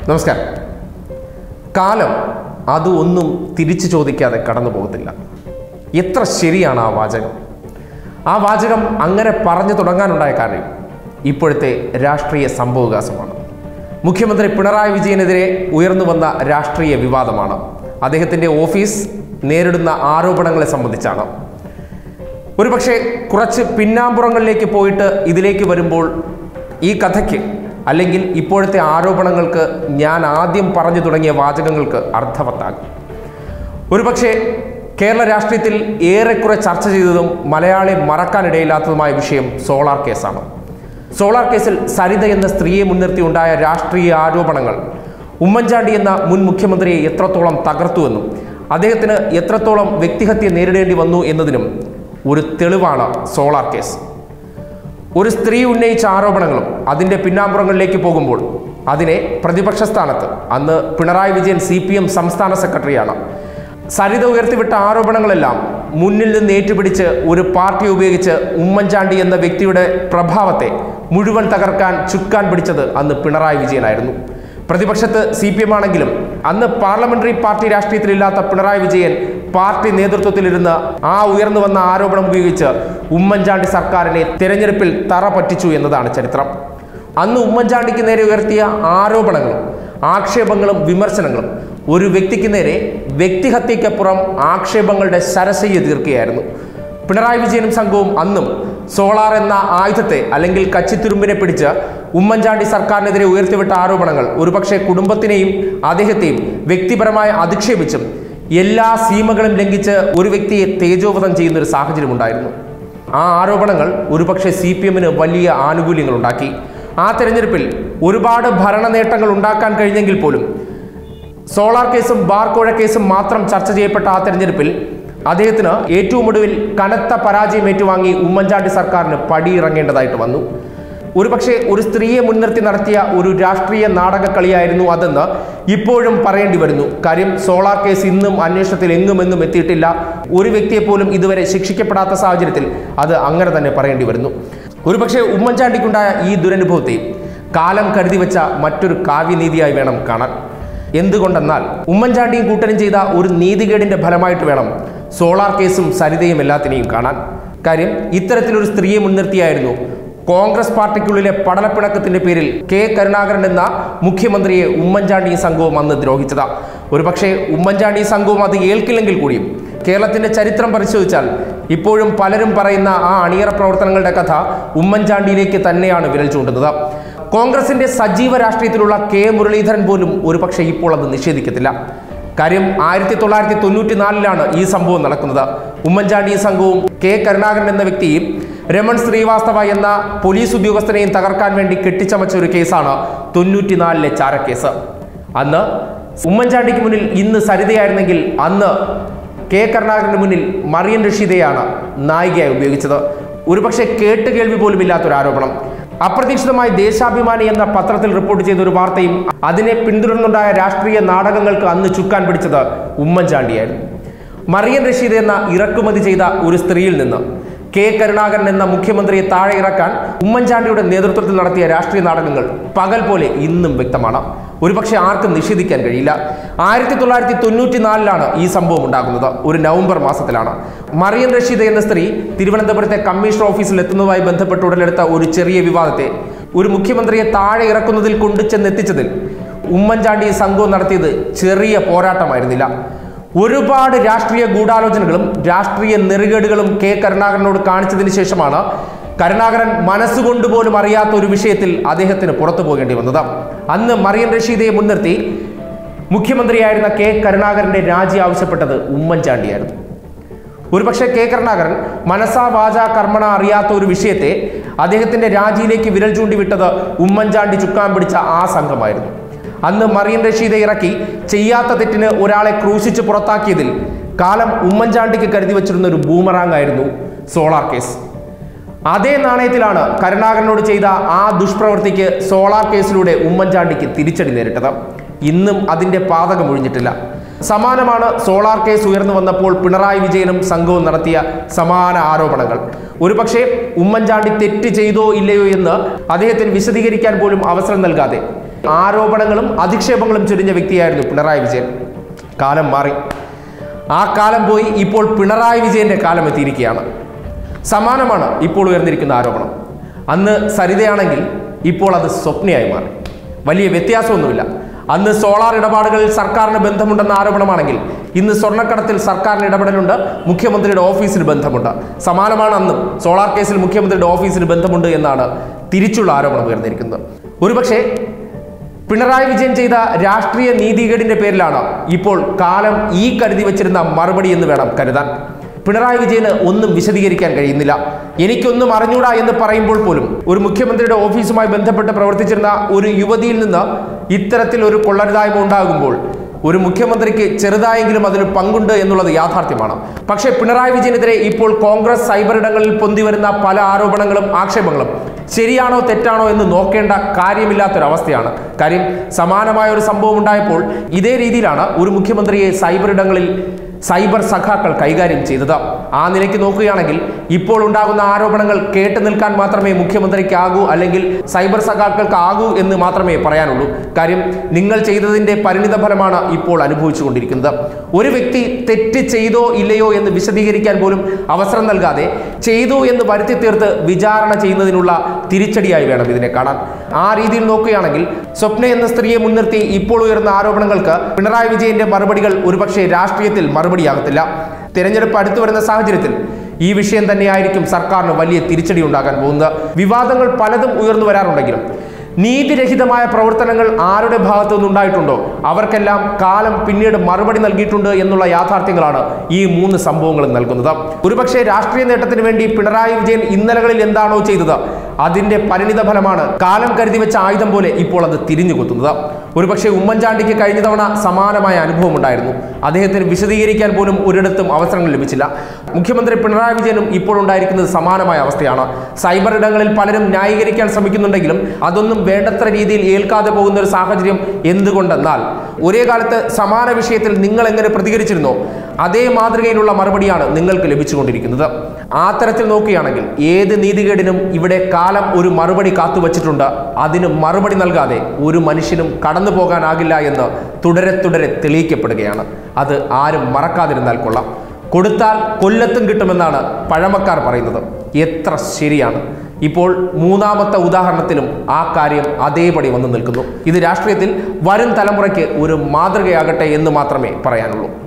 നമസ്കാരം കാലം അത് ഒന്നും തിരിച്ചു ചോദിക്കാതെ കടന്നു പോകത്തില്ല എത്ര ശരിയാണ് ആ വാചകം ആ വാചകം അങ്ങനെ പറഞ്ഞു തുടങ്ങാനുണ്ടായ കാര്യം ഇപ്പോഴത്തെ രാഷ്ട്രീയ സംഭവവികാസമാണ് മുഖ്യമന്ത്രി പിണറായി വിജയനെതിരെ ഉയർന്നു വന്ന രാഷ്ട്രീയ വിവാദമാണ് അദ്ദേഹത്തിൻ്റെ ഓഫീസ് നേരിടുന്ന ആരോപണങ്ങളെ സംബന്ധിച്ചാണ് ഒരുപക്ഷെ കുറച്ച് പിന്നാമ്പുറങ്ങളിലേക്ക് പോയിട്ട് ഇതിലേക്ക് വരുമ്പോൾ ഈ കഥയ്ക്ക് അല്ലെങ്കിൽ ഇപ്പോഴത്തെ ആരോപണങ്ങൾക്ക് ഞാൻ ആദ്യം പറഞ്ഞു തുടങ്ങിയ വാചകങ്ങൾക്ക് അർത്ഥവത്താകും ഒരുപക്ഷെ കേരള രാഷ്ട്രീയത്തിൽ ഏറെക്കുറെ ചർച്ച ചെയ്തതും മലയാളി മറക്കാനിടയില്ലാത്തതുമായ വിഷയം സോളാർ കേസാണ് സോളാർ കേസിൽ സരിത എന്ന സ്ത്രീയെ മുൻനിർത്തി ഉണ്ടായ രാഷ്ട്രീയ ആരോപണങ്ങൾ ഉമ്മൻചാണ്ടി എന്ന മുൻ മുഖ്യമന്ത്രിയെ എത്രത്തോളം തകർത്തുവെന്നും അദ്ദേഹത്തിന് എത്രത്തോളം വ്യക്തിഹത്യ നേരിടേണ്ടി വന്നു എന്നതിനും ഒരു തെളിവാണ് സോളാർ കേസ് ഒരു സ്ത്രീ ഉന്നയിച്ച ആരോപണങ്ങളും അതിൻ്റെ പിന്നാമ്പുറങ്ങളിലേക്ക് പോകുമ്പോൾ അതിനെ പ്രതിപക്ഷ സ്ഥാനത്ത് അന്ന് Pinarayi Vijayan C P M സംസ്ഥാന സെക്രട്ടറിയാണ് സരിത ഉയർത്തിവിട്ട ആരോപണങ്ങളെല്ലാം മുന്നിൽ നിന്ന് ഏറ്റുപിടിച്ച് ഒരു പാർട്ടി ഉപയോഗിച്ച് ഉമ്മൻചാണ്ടി എന്ന വ്യക്തിയുടെ പ്രഭാവത്തെ മുഴുവൻ തകർക്കാൻ ചുക്കാൻ പിടിച്ചത് അന്ന് പിണറായി വിജയനായിരുന്നു പ്രതിപക്ഷത്ത് സി പി എം ആണെങ്കിലും അന്ന് പാർലമെന്ററി പാർട്ടി രാഷ്ട്രീയത്തിലില്ലാത്ത പിണറായി വിജയൻ പാർട്ടി നേതൃത്വത്തിലിരുന്ന് ആ ഉയർന്നു വന്ന ആരോപണം ഉപയോഗിച്ച് ഉമ്മൻചാണ്ടി സർക്കാരിനെ തിരഞ്ഞെടുപ്പിൽ തറ പറ്റിച്ചു എന്നതാണ് ചരിത്രം അന്ന് ഉമ്മൻചാണ്ടിക്ക് നേരെ ഉയർത്തിയ ആരോപണങ്ങളും ആക്ഷേപങ്ങളും വിമർശനങ്ങളും ഒരു വ്യക്തിക്ക് നേരെ വ്യക്തിഹത്യക്കപ്പുറം ആക്ഷേപങ്ങളുടെ സരസയ്യ തീർക്കുകയായിരുന്നു പിണറായി വിജയനും സംഘവും അന്നും സോളാർ എന്ന ആയുധത്തെ അല്ലെങ്കിൽ കച്ചിത്തുരുമ്പിനെ പിടിച്ച് ഉമ്മൻചാണ്ടി സർക്കാരിനെതിരെ ഉയർത്തിവിട്ട ആരോപണങ്ങൾ ഒരുപക്ഷെ കുടുംബത്തിനെയും അദ്ദേഹത്തെയും വ്യക്തിപരമായി അധിക്ഷേപിച്ചും എല്ലാ സീമകളും ലംഘിച്ച് ഒരു വ്യക്തിയെ തേജോവധം ചെയ്യുന്ന ഒരു സാഹചര്യം ഉണ്ടായിരുന്നു ആ ആരോപണങ്ങൾ ഒരുപക്ഷെ സി പി എമ്മിന് വലിയ ആനുകൂല്യങ്ങൾ ഉണ്ടാക്കി ആ തെരഞ്ഞെടുപ്പിൽ ഒരുപാട് ഭരണ നേട്ടങ്ങൾ ഉണ്ടാക്കാൻ കഴിഞ്ഞെങ്കിൽ പോലും സോളാർ കേസും ബാർക്കോഴ കേസും മാത്രം ചർച്ച ചെയ്യപ്പെട്ട ആ തെരഞ്ഞെടുപ്പിൽ അദ്ദേഹത്തിന് ഏറ്റവും ഒടുവിൽ കനത്ത പരാജയം ഏറ്റുവാങ്ങി ഉമ്മൻചാണ്ടി സർക്കാരിന് പടിയിറങ്ങേണ്ടതായിട്ട് വന്നു ഒരുപക്ഷെ ഒരു സ്ത്രീയെ മുൻനിർത്തി നടത്തിയ ഒരു രാഷ്ട്രീയ നാടകക്കളിയായിരുന്നു അതെന്ന് ഇപ്പോഴും പറയേണ്ടി വരുന്നു കാര്യം സോളാർ കേസ് ഇന്നും അന്വേഷണത്തിൽ എങ്ങും എങ്ങും എത്തിയിട്ടില്ല ഒരു വ്യക്തിയെ പോലും ഇതുവരെ ശിക്ഷിക്കപ്പെടാത്ത സാഹചര്യത്തിൽ അത് അങ്ങനെ തന്നെ പറയേണ്ടി വരുന്നു ഒരുപക്ഷെ ഉമ്മൻചാണ്ടിക്കുണ്ടായ ഈ ദുരനുഭവത്തെ കാലം കരുതി വെച്ച മറ്റൊരു കാവ്യനീതിയായി വേണം കാണാൻ എന്തുകൊണ്ടെന്നാൽ ഉമ്മൻചാണ്ടിയും കൂട്ടനും ചെയ്ത ഒരു നീതികേടിന്റെ ഫലമായിട്ട് വേണം സോളാർ കേസും സരിതയും എല്ലാത്തിനെയും കാണാൻ കാര്യം ഇത്തരത്തിലൊരു സ്ത്രീയെ മുൻനിർത്തിയായിരുന്നു കോൺഗ്രസ് പാർട്ടിക്കുള്ളിലെ പടലപ്പിണക്കത്തിന്റെ പേരിൽ കെ കരുണാകരൻ എന്ന മുഖ്യമന്ത്രിയെ ഉമ്മൻചാണ്ടിയും സംഘവും അന്ന് ദ്രോഹിച്ചത് ഒരുപക്ഷെ ഉമ്മൻചാണ്ടിയും സംഘവും അത് ഏൽക്കില്ലെങ്കിൽ കൂടിയും കേരളത്തിന്റെ ചരിത്രം പരിശോധിച്ചാൽ ഇപ്പോഴും പലരും പറയുന്ന ആ അണിയറ പ്രവർത്തനങ്ങളുടെ കഥ ഉമ്മൻചാണ്ടിയിലേക്ക് തന്നെയാണ് വിരൽ ചൂണ്ടുന്നത് കോൺഗ്രസിന്റെ സജീവ രാഷ്ട്രീയത്തിലുള്ള കെ മുരളീധരൻ പോലും ഒരുപക്ഷെ ഇപ്പോൾ അത് നിഷേധിക്കത്തില്ല കാര്യം ആയിരത്തി തൊള്ളായിരത്തി തൊണ്ണൂറ്റി നാലിലാണ് ഈ സംഭവം നടക്കുന്നത് ഉമ്മൻചാണ്ടിയും സംഘവും കെ കരുണാകരൻ എന്ന വ്യക്തിയും രമൺ ശ്രീവാസ്തവ എന്ന പോലീസ് ഉദ്യോഗസ്ഥനെയും തകർക്കാൻ വേണ്ടി കെട്ടിച്ചമച്ച ഒരു കേസാണ് തൊണ്ണൂറ്റിനാലിലെ ചാരക്കേസ് അന്ന് ഉമ്മൻചാണ്ടിക്ക് മുന്നിൽ ഇന്ന് സരിതയായിരുന്നെങ്കിൽ അന്ന് കെ കരുണാകരന് മുന്നിൽ മറിയൻ റഷീദയാണ് നായികയായി ഉപയോഗിച്ചത് ഒരുപക്ഷെ കേട്ടുകേൾവി പോലും ഇല്ലാത്തൊരു ആരോപണം അപ്രതീക്ഷിതമായി ദേശാഭിമാനി എന്ന പത്രത്തിൽ റിപ്പോർട്ട് ചെയ്ത ഒരു വാർത്തയും അതിനെ പിന്തുടർന്നുണ്ടായ രാഷ്ട്രീയ നാടകങ്ങൾക്ക് അന്ന് ചുക്കാൻ പിടിച്ചത് ഉമ്മൻചാണ്ടിയായിരുന്നു മറിയൻ റഷീദ് എന്ന ഇറക്കുമതി ചെയ്ത ഒരു സ്ത്രീയിൽ നിന്ന് കെ കരുണാകരൻ എന്ന മുഖ്യമന്ത്രിയെ താഴെ ഇറക്കാൻ ഉമ്മൻചാണ്ടിയുടെ നേതൃത്വത്തിൽ നടത്തിയ രാഷ്ട്രീയ നാടകങ്ങൾ പകൽ പോലെ ഇന്നും വ്യക്തമാണ് ഒരുപക്ഷെ ആർക്കും നിഷേധിക്കാൻ കഴിയില്ല ആയിരത്തി തൊള്ളായിരത്തി തൊണ്ണൂറ്റി നാലിലാണ് ഈ സംഭവം ഉണ്ടാകുന്നത് ഒരു നവംബർ മാസത്തിലാണ് മറിയൻ റഷീദ് എന്ന സ്ത്രീ തിരുവനന്തപുരത്തെ കമ്മീഷണർ ഓഫീസിൽ എത്തുന്നതുമായി ബന്ധപ്പെട്ട് ഉടലെടുത്ത ഒരു ചെറിയ വിവാദത്തെ ഒരു മുഖ്യമന്ത്രിയെ താഴെ ഇറക്കുന്നതിൽ കൊണ്ടുചെന്നെത്തിച്ചതിൽ ഉമ്മൻചാണ്ടി സംഘവും നടത്തിയത് ചെറിയ പോരാട്ടമായിരുന്നില്ല ഒരുപാട് രാഷ്ട്രീയ ഗൂഢാലോചനകളും രാഷ്ട്രീയ നെറുകേടുകളും കെ കരുണാകരനോട് കാണിച്ചതിന് ശേഷമാണ് കരുണാകരൻ മനസ്സുകൊണ്ട് പോലും അറിയാത്ത ഒരു വിഷയത്തിൽ അദ്ദേഹത്തിന് പുറത്തു പോകേണ്ടി വന്നത് അന്ന് മറിയൻ റഷീദയെ മുൻനിർത്തി മുഖ്യമന്ത്രിയായിരുന്ന കെ കരുണാകരന്റെ രാജി ആവശ്യപ്പെട്ടത് ഉമ്മൻചാണ്ടിയായിരുന്നു ഒരുപക്ഷെ കെ കരുണാകരൻ മനസാ വാച കർമ്മണ അറിയാത്ത ഒരു വിഷയത്തെ അദ്ദേഹത്തിന്റെ രാജിയിലേക്ക് വിരൽ ചൂണ്ടി വിട്ടത് ഉമ്മൻചാണ്ടി ചുക്കാൻ പിടിച്ച ആ സംഘമായിരുന്നു അന്ന് മറിയൻ റഷീദെ ഇറക്കി ചെയ്യാത്ത തെറ്റിന് ഒരാളെ ക്രൂശിച്ച് പുറത്താക്കിയതിൽ കാലം ഉമ്മൻചാണ്ടിക്ക് കരുതി വച്ചിരുന്ന ഒരു ബൂമറാങ് ആയിരുന്നു സോളാർ കേസ് അതേ നാണയത്തിലാണ് കരുണാകരനോട് ചെയ്ത ആ ദുഷ്പ്രവൃത്തിക്ക് സോളാർ കേസിലൂടെ ഉമ്മൻചാണ്ടിക്ക് തിരിച്ചടി നേരിട്ടത് ഇന്നും അതിന്റെ പാതകം ഒഴിഞ്ഞിട്ടില്ല സമാനമാണ് സോളാർ കേസ് ഉയർന്നു വന്നപ്പോൾ പിണറായി വിജയനും സംഘവും നടത്തിയ സമാന ആരോപണങ്ങൾ ഒരുപക്ഷെ ഉമ്മൻചാണ്ടി തെറ്റ് ചെയ്തോ ഇല്ലയോ എന്ന് അദ്ദേഹത്തിന് വിശദീകരിക്കാൻ പോലും അവസരം നൽകാതെ ആരോപണങ്ങളും അധിക്ഷേപങ്ങളും ചൊരിഞ്ഞ വ്യക്തിയായിരുന്നു പിണറായി വിജയൻ കാലം മാറി ആ കാലം പോയി ഇപ്പോൾ പിണറായി വിജയന്റെ കാലം എത്തിയിരിക്കുകയാണ് സമാനമാണ് ഇപ്പോൾ ഉയർന്നിരിക്കുന്ന ആരോപണം അന്ന് സരിതയാണെങ്കിൽ ഇപ്പോൾ അത് സ്വപ്നയായി മാറി വലിയ വ്യത്യാസമൊന്നുമില്ല അന്ന് സോളാർ ഇടപാടുകളിൽ സർക്കാരിന് ബന്ധമുണ്ടെന്ന ആരോപണമാണെങ്കിൽ ഇന്ന് സ്വർണ്ണക്കടത്തിൽ സർക്കാരിന് ഇടപെടലുണ്ട് മുഖ്യമന്ത്രിയുടെ ഓഫീസിന് ബന്ധമുണ്ട് സമാനമാണ് അന്നും സോളാർ കേസിൽ മുഖ്യമന്ത്രിയുടെ ഓഫീസിന് ബന്ധമുണ്ട് എന്നാണ് തിരിച്ചുള്ള ആരോപണം ഉയർന്നിരിക്കുന്നത് ഒരുപക്ഷെ പിണറായി വിജയൻ ചെയ്ത രാഷ്ട്രീയ നീതികേടിന്റെ പേരിലാണ് ഇപ്പോൾ കാലം ഈ കരുതി വച്ചിരുന്ന മറുപടി എന്ന് വേണം കരുതാൻ പിണറായി വിജയന് ഒന്നും വിശദീകരിക്കാൻ കഴിയുന്നില്ല എനിക്കൊന്നും അറിഞ്ഞൂടാ എന്ന് പറയുമ്പോൾ പോലും ഒരു മുഖ്യമന്ത്രിയുടെ ഓഫീസുമായി ബന്ധപ്പെട്ട് പ്രവർത്തിച്ചിരുന്ന ഒരു യുവതിയിൽ നിന്ന് ഇത്തരത്തിൽ ഒരു കൊള്ളരുതായ്മ ഉണ്ടാകുമ്പോൾ ഒരു മുഖ്യമന്ത്രിക്ക് ചെറുതായെങ്കിലും അതിന് പങ്കുണ്ട് എന്നുള്ളത് യാഥാർത്ഥ്യമാണ് പക്ഷേ പിണറായി വിജയനെതിരെ ഇപ്പോൾ കോൺഗ്രസ് സൈബർ ഇടങ്ങളിൽ പൊന്തിവരുന്ന പല ആരോപണങ്ങളും ആക്ഷേപങ്ങളും ശരിയാണോ തെറ്റാണോ എന്ന് നോക്കേണ്ട കാര്യമില്ലാത്തൊരവസ്ഥയാണ് കാര്യം സമാനമായ ഒരു സംഭവം ഉണ്ടായപ്പോൾ ഇതേ രീതിയിലാണ് ഒരു മുഖ്യമന്ത്രിയെ സൈബർ ഇടങ്ങളിൽ സൈബർ സഖാക്കൾ കൈകാര്യം ചെയ്തത് ആ നിലയ്ക്ക് നോക്കുകയാണെങ്കിൽ ഇപ്പോൾ ഉണ്ടാകുന്ന ആരോപണങ്ങൾ കേട്ടു നിൽക്കാൻ മാത്രമേ മുഖ്യമന്ത്രിക്കാകൂ അല്ലെങ്കിൽ സൈബർ സഖാക്കൾക്ക് ആകൂ എന്ന് മാത്രമേ പറയാനുള്ളൂ കാര്യം നിങ്ങൾ ചെയ്തതിന്റെ പരിണിത ഫലമാണ് ഇപ്പോൾ അനുഭവിച്ചുകൊണ്ടിരിക്കുന്നത് ഒരു വ്യക്തി തെറ്റ് ചെയ്തോ ഇല്ലയോ എന്ന് വിശദീകരിക്കാൻ പോലും അവസരം നൽകാതെ ചെയ്തു എന്ന് വരുത്തി തീർത്ത് വിചാരണ ചെയ്യുന്നതിനുള്ള തിരിച്ചടിയായി വേണം ഇതിനെ കാണാൻ ആ രീതിയിൽ നോക്കുകയാണെങ്കിൽ സ്വപ്ന എന്ന സ്ത്രീയെ മുൻനിർത്തി ഇപ്പോൾ ഉയർന്ന ആരോപണങ്ങൾക്ക് പിണറായി വിജയന്റെ മറുപടികൾ ഒരുപക്ഷെ രാഷ്ട്രീയത്തിൽ മറുപടിയാകത്തില്ല തിരഞ്ഞെടുപ്പ് അടുത്തു വരുന്ന സാഹചര്യത്തിൽ ഈ വിഷയം തന്നെയായിരിക്കും സർക്കാരിന് വലിയ തിരിച്ചടി ഉണ്ടാകാൻ പോകുന്നത് വിവാദങ്ങൾ പലതും ഉയർന്നു വരാറുണ്ടെങ്കിലും നീതിരഹിതമായ പ്രവർത്തനങ്ങൾ ആരുടെ ഭാഗത്തു നിന്നുണ്ടായിട്ടുണ്ടോ അവർക്കെല്ലാം കാലം പിന്നീട് മറുപടി നൽകിയിട്ടുണ്ട് എന്നുള്ള യാഥാർത്ഥ്യങ്ങളാണ് ഈ മൂന്ന് സംഭവങ്ങളും നൽകുന്നത് ഒരുപക്ഷെ രാഷ്ട്രീയ നേട്ടത്തിന് വേണ്ടി പിണറായി വിജയൻ ഇന്നലകളിൽ എന്താണോ ചെയ്തത് അതിന്റെ പരിണിത ഫലമാണ് കാലം കരുതി വെച്ച ആയുധം പോലെ ഇപ്പോൾ അത് തിരിഞ്ഞു കുത്തുന്നത് ഒരുപക്ഷെ ഉമ്മൻചാണ്ടിക്ക് കഴിഞ്ഞ തവണ സമാനമായ അനുഭവം ഉണ്ടായിരുന്നു അദ്ദേഹത്തിന് വിശദീകരിക്കാൻ പോലും ഒരിടത്തും അവസരങ്ങൾ ലഭിച്ചില്ല മുഖ്യമന്ത്രി പിണറായി വിജയനും ഇപ്പോൾ ഉണ്ടായിരിക്കുന്നത് സമാനമായ അവസ്ഥയാണ് സൈബർ ഇടങ്ങളിൽ പലരും ന്യായീകരിക്കാൻ ശ്രമിക്കുന്നുണ്ടെങ്കിലും അതൊന്നും വേണ്ടത്ര രീതിയിൽ ഏൽക്കാതെ പോകുന്ന ഒരു സാഹചര്യം എന്തുകൊണ്ടെന്നാൽ ഒരേ കാലത്ത് സമാന വിഷയത്തിൽ നിങ്ങൾ എങ്ങനെ പ്രതികരിച്ചിരുന്നോ അതേ മാതൃകയിലുള്ള മറുപടിയാണ് നിങ്ങൾക്ക് ലഭിച്ചുകൊണ്ടിരിക്കുന്നത് ആ തരത്തിൽ നോക്കുകയാണെങ്കിൽ ഏത് നീതികേടിനും ഇവിടെ കാലം ഒരു മറുപടി കാത്തുവച്ചിട്ടുണ്ട് അതിന് മറുപടി നൽകാതെ ഒരു മനുഷ്യനും കടന്നു പോകാനാകില്ല എന്ന് തുടരെ തുടരെ തെളിയിക്കപ്പെടുകയാണ് അത് ആരും മറക്കാതിരുന്നാൽ കൊള്ളാം കൊടുത്താൽ കൊല്ലത്തും കിട്ടുമെന്നാണ് പഴമക്കാർ പറയുന്നത് എത്ര ശരിയാണ് ഇപ്പോൾ മൂന്നാമത്തെ ഉദാഹരണത്തിലും ആ കാര്യം അതേപടി വന്നു നിൽക്കുന്നു ഇത് രാഷ്ട്രീയത്തിൽ വരും തലമുറയ്ക്ക് ഒരു മാതൃകയാകട്ടെ എന്ന് മാത്രമേ പറയാനുള്ളൂ